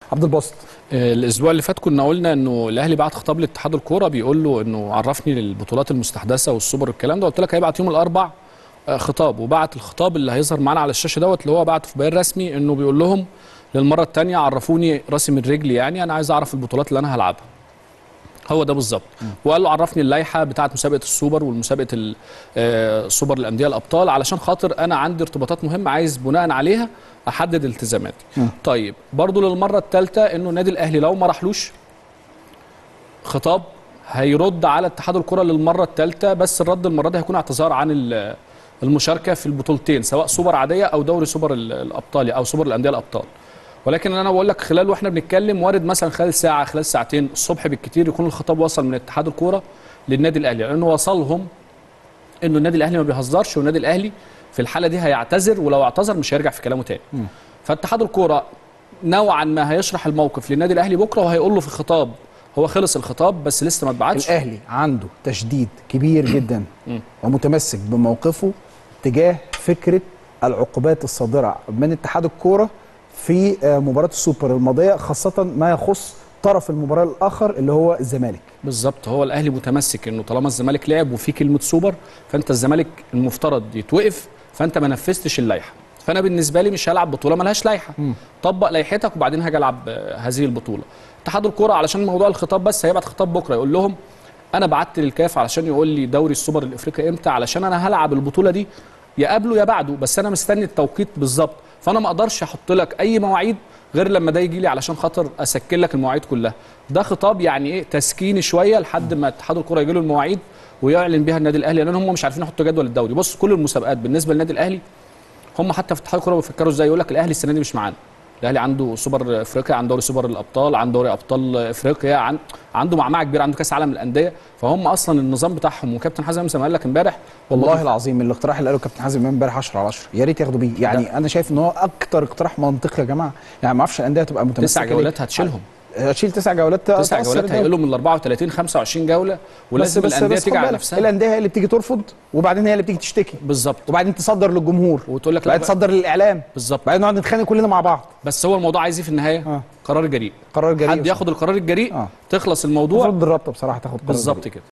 عبد الباسط الاسبوع اللي فات كنا قلنا انه الاهلي بعت خطاب لاتحاد الكوره بيقول له انه عرفني للبطولات المستحدثه والسوبر والكلام ده قلت لك هيبعت يوم الاربع آه، خطاب وبعت الخطاب اللي هيظهر معانا على الشاشه دوت اللي هو بعته في بيان رسمي انه بيقول لهم للمره الثانيه عرفوني راسي من رجلي يعني انا عايز اعرف البطولات اللي انا هلعبها هو ده بالظبط وقال له عرفني اللائحه بتاعه مسابقه السوبر والمسابقه ال- آه، السوبر الانديه الابطال علشان خاطر انا عندي ارتباطات مهمه عايز بناء عليها احدد التزاماتي طيب برضو للمره الثالثه انه النادي الاهلي لو ما راحلوش خطاب هيرد على اتحاد الكره للمره الثالثه بس الرد المره دي هيكون اعتذار عن ال- المشاركه في البطولتين سواء سوبر عاديه او دوري سوبر ال- الابطال او سوبر الانديه الابطال ولكن انا بقول لك خلال واحنا بنتكلم وارد مثلا خلال ساعه خلال ساعتين الصبح بالكتير يكون الخطاب وصل من اتحاد الكوره للنادي الاهلي لانه وصلهم انه النادي الاهلي ما بيهزرش والنادي الاهلي في الحاله دي هيعتذر ولو اعتذر مش هيرجع في كلامه تاني فاتحاد الكوره نوعا ما هيشرح الموقف للنادي الاهلي بكره وهيقول له في خطاب هو خلص الخطاب بس لسه ما اتبعتش الاهلي عنده تشديد كبير جدا ومتمسك بموقفه تجاه فكره العقوبات الصادره من اتحاد الكوره في آه، مباراه السوبر الماضيه خاصه ما يخص طرف المباراه الاخر اللي هو الزمالك بالظبط هو الاهلي متمسك انه طالما الزمالك لعب وفي كلمه سوبر فانت الزمالك المفترض يتوقف فانت ما نفذتش اللائحه فانا بالنسبه لي مش هلعب بطوله ملهاش لائحه طبق لائحتك وبعدين هاجي العب آه، هذه البطوله اتحاد الكوره علشان موضوع الخطاب بس هيبعت خطاب بكره يقول لهم انا بعت للكاف علشان يقول لي دوري السوبر الافريقي امتى علشان انا هلعب البطوله دي يا قبله يا بعده بس انا مستني التوقيت بالظبط فانا ما اقدرش احط لك اي مواعيد غير لما ده يجي لي علشان خاطر اسكن لك المواعيد كلها ده خطاب يعني ايه تسكيني شويه لحد ما اتحاد الكوره يجي له المواعيد ويعلن بيها النادي الاهلي لان هم مش عارفين يحطوا جدول الدوري بص كل المسابقات بالنسبه للنادي الاهلي هم حتى في اتحاد الكوره بيفكروا ازاي يقول لك الاهلي السنه دي مش معانا الاهلي عنده سوبر افريقيا عنده دوري سوبر الابطال عنده دوري ابطال افريقيا عن عنده معمعه كبيره عنده كاس عالم الانديه فهم اصلا النظام بتاعهم وكابتن حازم امام قال لك امبارح والله العظيم الاقتراح اللي قاله كابتن حازم امام امبارح 10 على 10 يا ريت ياخدوا بيه يعني انا شايف ان هو اكتر اقتراح منطقي يا جماعه يعني ما اعرفش الانديه تبقى متمسكه تسع ليه. جولات هتشيلهم هتشيل تسع جولات تسع تأثر جولات الدوري. هيقول لهم من 34 25 جوله ولازم بس- بس- الانديه بس تيجي خد على بالك، نفسها الانديه هي اللي بتيجي ترفض وبعدين هي اللي بتيجي تشتكي بالظبط وبعدين تصدر للجمهور وتقول لك لا بعدين بقى- تصدر للاعلام بالظبط بعدين نقعد نتخانق كلنا مع بعض بس هو الموضوع عايز ايه في النهايه آه. قرار جريء قرار جريء حد ياخد القرار الجريء آه. تخلص الموضوع المفروض الرابطه بصراحه تاخد قرار بالظبط جريء. كده